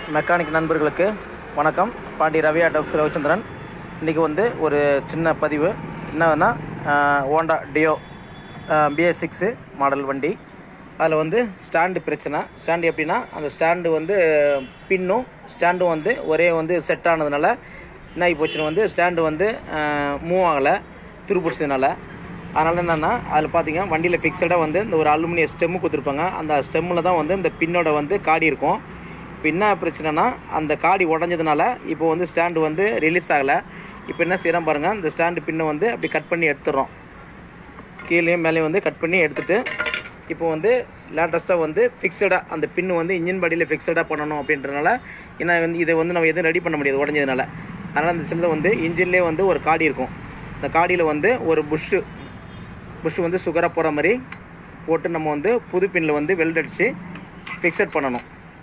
mechanic நண்பர்களுக்கு வணக்கம் பாண்டி ரவி ஆட்டோக்ஸ் ரவிச்சந்திரன் இன்றைக்கி வந்து ஒரு சின்ன பதிவு என்னன்னா Honda Dio BS six model வண்டி அதில் வந்து ஸ்டாண்டு பிரச்சனை ஸ்டாண்டு எப்படின்னா அந்த ஸ்டாண்டு வந்து பின்னும் ஸ்டாண்டும் வந்து ஒரே வந்து செட் ஆனதுனால என்ன ஆகி போச்சுன்னு வந்து ஸ்டாண்டு வந்து மூவ் ஆகலை துருப்பிடிச்சதுனால அதனால் என்னென்னா அதில் பார்த்தீங்க வண்டியில் ஃபிக்ஸடாக வந்து இந்த ஒரு அலுமினிய ஸ்டெம்மு கொடுத்துருப்பாங்க அந்த ஸ்டெம்மில் தான் வந்து இந்த பின்னோட வந்து காடி இருக்கும் இப்போ என்ன பிரச்சனைனா அந்த காடி உடஞ்சதுனால இப்போ வந்து ஸ்டாண்டு வந்து ரிலீஸ் ஆகலை இப்போ என்ன செய்கிறோம் பாருங்கள் இந்த ஸ்டாண்டு பின்னை வந்து அப்படி கட் பண்ணி எடுத்துடுறோம் கீழேயும் மேலேயும் வந்து கட் பண்ணி எடுத்துட்டு இப்போ வந்து லேட்டஸ்ட்டாக வந்து ஃபிக்ஸடாக அந்த பின்னு வந்து இன்ஜின் பாடியில் ஃபிக்ஸடாக பண்ணணும் அப்படின்றனால ஏன்னா வந்து இதை வந்து நம்ம எதுவும் ரெடி பண்ண முடியாது உடஞ்சதுனால அதனால் அந்த சிலதை வந்து இன்ஜின்லேயே வந்து ஒரு காடி இருக்கும் அந்த காடியில் வந்து ஒரு புஷ்ஷு புஷ் வந்து சுகராக போகிற மாதிரி போட்டு நம்ம வந்து புது பின்னில் வந்து வெல்ட் அடித்து ஃபிக்ஸட் பண்ணணும்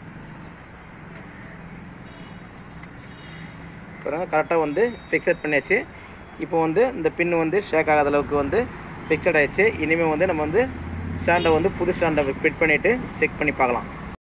பாருங்கள் கரெக்டாக வந்து ஃபிக்ஸட் பண்ணியாச்சு இப்போ வந்து இந்த பின்னு வந்து ஷேக் ஆகாத அளவுக்கு வந்து ஃபிக்ஸட் ஆயிடுச்சு இனிமேல் வந்து நம்ம வந்து ஸ்டாண்டை வந்து புது ஸ்டாண்டை ஃபிட் பண்ணிவிட்டு செக் பண்ணி பார்க்கலாம்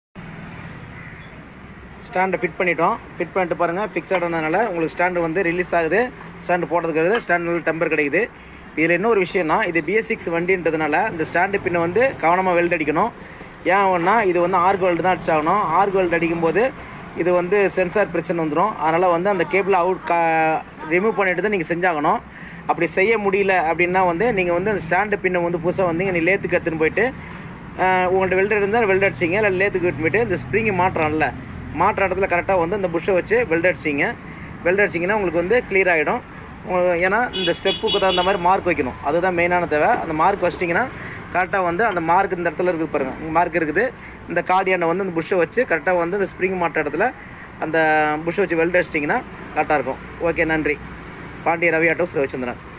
ஸ்டாண்டை ஃபிட் பண்ணிட்டோம் ஃபிட் பண்ணிட்டு பாருங்கள் ஃபிக்ஸட் ஆனதுனால உங்களுக்கு ஸ்டாண்டு வந்து ரிலீஸ் ஆகுது ஸ்டாண்டு போடுறதுக்கு ஸ்டாண்டு நல்ல டெம்பர் கிடைக்குது இதில் இன்னொரு விஷயம்னா இது பிஎஸ் சிக்ஸ் வண்டின்றதுனால இந்த ஸ்டாண்டு பின்னை வந்து கவனமாக வெல்ட் அடிக்கணும் ஏன் ஒன்றா இது வந்து ஆர்க் வெல்டு தான் அடிச்சாகணும் ஆர்க் வெல்டு அடிக்கும்போது இது வந்து சென்சார் பிரச்சனை வந்துடும் அதனால் வந்து அந்த கேபிளை அவுட் கா ரிமூவ் பண்ணிட்டு தான் நீங்கள் செஞ்சாகணும் அப்படி செய்ய முடியல அப்படின்னா வந்து நீங்கள் வந்து அந்த ஸ்டாண்டு பின்னை வந்து புதுசாக வந்து நீ லேத்துக்கு எடுத்துன்னு போயிட்டு உங்கள்கிட்ட வெல்டர் இருந்தால் வெல்ட் அடிச்சிங்க இல்லை லேத்துக்கு எடுத்துன்னு போயிட்டு இந்த ஸ்ப்ரிங்கை மாற்றம்ல மாற்ற இடத்துல கரெக்டாக வந்து அந்த புஷ்ஷை வச்சு வெல்ட் அடிச்சிங்க வெல்ட் அடிச்சிங்கன்னா உங்களுக்கு வந்து கிளியர் ஆகிடும் ஏன்னா இந்த ஸ்டெப்புக்கு தகுந்த மாதிரி மார்க் வைக்கணும் அதுதான் மெயினான தேவை அந்த மார்க் வச்சிட்டிங்கன்னா கரெக்டாக வந்து அந்த மார்க் இந்த இடத்துல இருக்குது பாருங்கள் மார்க் இருக்குது இந்த கார்டியானை வந்து அந்த புஷ்ஷை வச்சு கரெக்டாக வந்து இந்த ஸ்ப்ரிங் மாற்ற இடத்துல அந்த புஷ்ஷை வச்சு வெல்ட் அடிச்சிட்டிங்கன்னா கரெக்டாக இருக்கும் ஓகே நன்றி பாண்டிய ரவி ஆட்டோஸ் ரவிச்சந்திரன்